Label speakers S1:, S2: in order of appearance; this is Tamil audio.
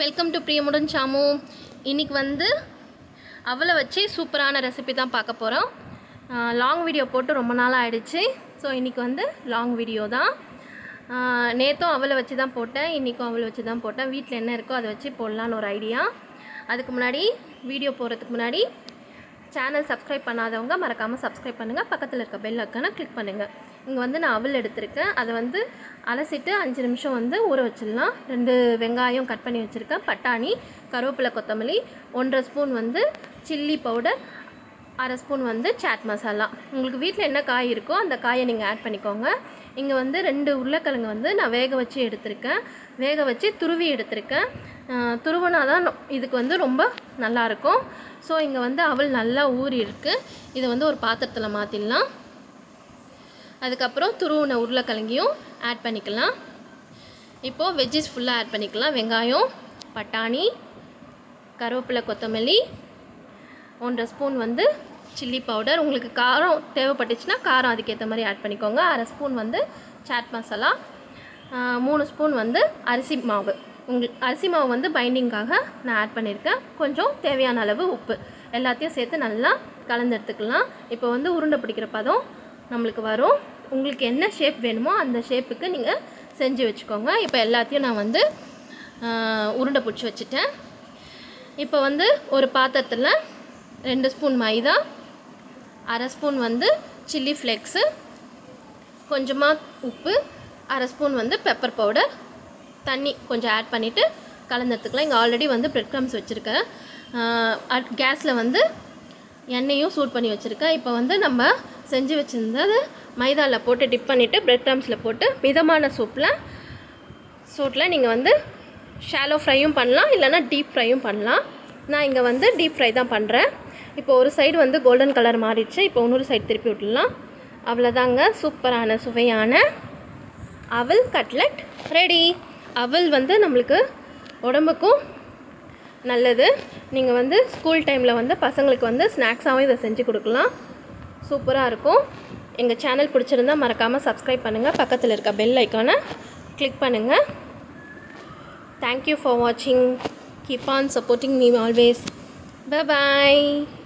S1: வெல்கம் டு பிரியமுடன் சாமு இன்னைக்கு வந்து அவளை வச்சு சூப்பரான ரெசிபி தான் பார்க்க போகிறோம் லாங் வீடியோ போட்டு ரொம்ப நாள் ஆயிடுச்சு ஸோ இன்றைக்கி வந்து லாங் வீடியோ தான் நேற்றும் அவளை வச்சு தான் போட்டேன் இன்றைக்கும் அவளை வச்சு தான் போட்டேன் வீட்டில் என்ன இருக்கோ அதை வச்சு போடலான்னு ஒரு ஐடியா அதுக்கு முன்னாடி வீடியோ போகிறதுக்கு முன்னாடி சேனல் சப்ஸ்கிரைப் பண்ணாதவங்க மறக்காமல் சப்ஸ்கிரைப் பண்ணுங்கள் பக்கத்தில் இருக்க பெல் ஐக்கானை கிளிக் பண்ணுங்கள் இங்கே வந்து நான் அவல் எடுத்திருக்கேன் அதை வந்து அலசிட்டு அஞ்சு நிமிஷம் வந்து ஊற வச்சிடலாம் ரெண்டு வெங்காயம் கட் பண்ணி வச்சுருக்கேன் பட்டாணி கருவேப்பிலை கொத்தமல்லி ஒன்றரை ஸ்பூன் வந்து சில்லி பவுடர் அரை ஸ்பூன் வந்து சாட் மசாலா உங்களுக்கு வீட்டில் என்ன காய் இருக்கோ அந்த காயை நீங்கள் ஆட் பண்ணிக்கோங்க இங்கே வந்து ரெண்டு உருளைக்கிழங்கு வந்து நான் வேக வச்சு எடுத்திருக்கேன் வேக வச்சு துருவி எடுத்திருக்கேன் அஹ் துருவினா தான் நொ- இதுக்கு வந்து ரொம்ப நல்லாயிருக்கும் ஸோ இங்கே வந்து அவல் நல்லா ஊறி இருக்கு இதை வந்து ஒரு பாத்திரத்தில் மாற்றிடலாம் அதுக்கப்புறம் துருவின உருளைக்கிழங்கையும் ஆட் பண்ணிக்கலாம் இப்போது வெஜ்ஜஸ் ஃபுல்லாக ஆட் பண்ணிக்கலாம் வெங்காயம் பட்டாணி கருவேப்பிலை கொத்தமல்லி ஒன்றரை ஸ்பூன் வந்து சில்லி பவுடர் உங்களுக்கு காரம் தேவைப்பட்டுச்சுன்னா காரம் அதுக்கேற்ற மாதிரி ஆட் பண்ணிக்கோங்க அரை ஸ்பூன் வந்து சாட் மசாலா ஆஹ் மூணு ஸ்பூன் வந்து அரிசி மாவு உங்களுக்கு அரிசி மாவு வந்து பைண்டிங்காக நான் ஆட் பண்ணியிருக்கேன் கொஞ்சம் தேவையான அளவு உப்பு எல்லாத்தையும் சேர்த்து நல்லா கலந்து எடுத்துக்கலாம் இப்போ வந்து உருண்டை பிடிக்கிற பதம் நம்மளுக்கு வரும் உங்களுக்கு என்ன ஷேப் வேணுமோ அந்த ஷேப்புக்கு நீங்கள் செஞ்சு வச்சுக்கோங்க இப்போ எல்லாத்தையும் நான் வந்து ஆஹ் உருண்டை பிடிச்சி வச்சுட்டேன் இப்போ வந்து ஒரு பாத்திரத்தில் ரெண்டு ஸ்பூன் மைதா அரை ஸ்பூன் வந்து சில்லி ஃப்ளேக்ஸு கொஞ்சமாக உப்பு அரை ஸ்பூன் வந்து பெப்பர் பவுடர் தண்ணி கொஞ்சம் ஆட் பண்ணிவிட்டு கலந்துத்துக்கலாம் இங்கே ஆல்ரெடி வந்து பிரெட் க்ரம்ஸ் வச்சுருக்கேன் கேஸில் வந்து எண்ணெயும் சூட் பண்ணி வச்சுருக்கேன் இப்போ வந்து நம்ம செஞ்சு வச்சுருந்தது மைதாவில் போட்டு டிப் பண்ணிவிட்டு பிரெட் க்ரம்ஸில் போட்டு மிதமான சூப்பில் சூட்டில் நீங்கள் வந்து ஷாலோ ஃப்ரையும் பண்ணலாம் இல்லைன்னா டீப் ஃப்ரையும் பண்ணலாம் நான் இங்கே வந்து டீப் ஃப்ரை தான் பண்ணுறேன் இப்போ ஒரு சைடு வந்து கோல்டன் கலர் மாறிடுச்சு இப்போ இன்னொரு சைடு திருப்பி விட்டுடலாம் அவ்வளோதாங்க சூப்பரான சுவையான அவல் கட்லட் ரெடி அவல் வந்து நம்மளுக்கு உடம்புக்கும் நல்லது நீங்கள் வந்து ஸ்கூல் டைமில் வந்து பசங்களுக்கு வந்து ஸ்நாக்ஸாகவும் இதை செஞ்சு கொடுக்கலாம் சூப்பராக இருக்கும் எங்கள் சேனல் பிடிச்சிருந்தா மறக்காமல் சப்ஸ்கிரைப் பண்ணுங்கள் பக்கத்தில் இருக்க பெல் ஐக்கானை கிளிக் பண்ணுங்கள் தேங்க்யூ ஃபார் வாட்சிங் keep on supporting me always bye bye